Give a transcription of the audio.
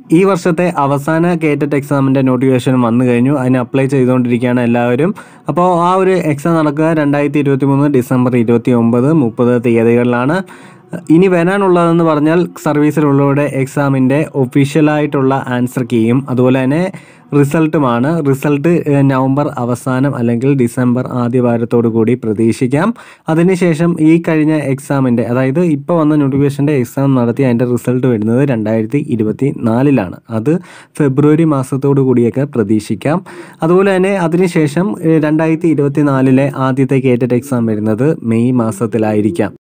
ഈ വർഷത്തെ അവസാന കേറ്ററ്റ് എക്സാമിൻ്റെ നോട്ടിഫിക്കേഷൻ വന്നു കഴിഞ്ഞു അതിന് അപ്ലൈ ചെയ്തുകൊണ്ടിരിക്കുകയാണ് എല്ലാവരും അപ്പോൾ ആ ഒരു എക്സാം നടക്കുക രണ്ടായിരത്തി ഇരുപത്തി മൂന്ന് ഡിസംബർ ഇരുപത്തി ഒമ്പത് മുപ്പത് തീയതികളിലാണ് ഇനി വരാനുള്ളതെന്ന് പറഞ്ഞാൽ സർവീസിലുള്ളവരുടെ എക്സാമിൻ്റെ ഒഫീഷ്യലായിട്ടുള്ള ആൻസർ കീയും അതുപോലെ തന്നെ റിസൾട്ടുമാണ് റിസൾട്ട് ഏഹ്, നവംബർ അവസാനം അല്ലെങ്കിൽ ഡിസംബർ ആദ്യ വാരത്തോടു കൂടി പ്രതീക്ഷിക്കാം അതിനുശേഷം ഈ കഴിഞ്ഞ എക്സാമിൻ്റെ അതായത് ഇപ്പോൾ വന്ന നോട്ടിഫിക്കേഷൻ്റെ എക്സാം നടത്തി അതിൻ്റെ റിസൾട്ട് വരുന്നത് രണ്ടായിരത്തി ഇരുപത്തി നാലിലാണ് അത് ഫെബ്രുവരി മാസത്തോടു കൂടിയൊക്കെ പ്രതീക്ഷിക്കാം അതുപോലെ തന്നെ അതിനുശേഷം ഏഹ്, രണ്ടായിരത്തി ഇരുപത്തി നാലിലെ ആദ്യത്തെ കേറ്റഡ് എക്സാം വരുന്നത് മെയ് മാസത്തിലായിരിക്കാം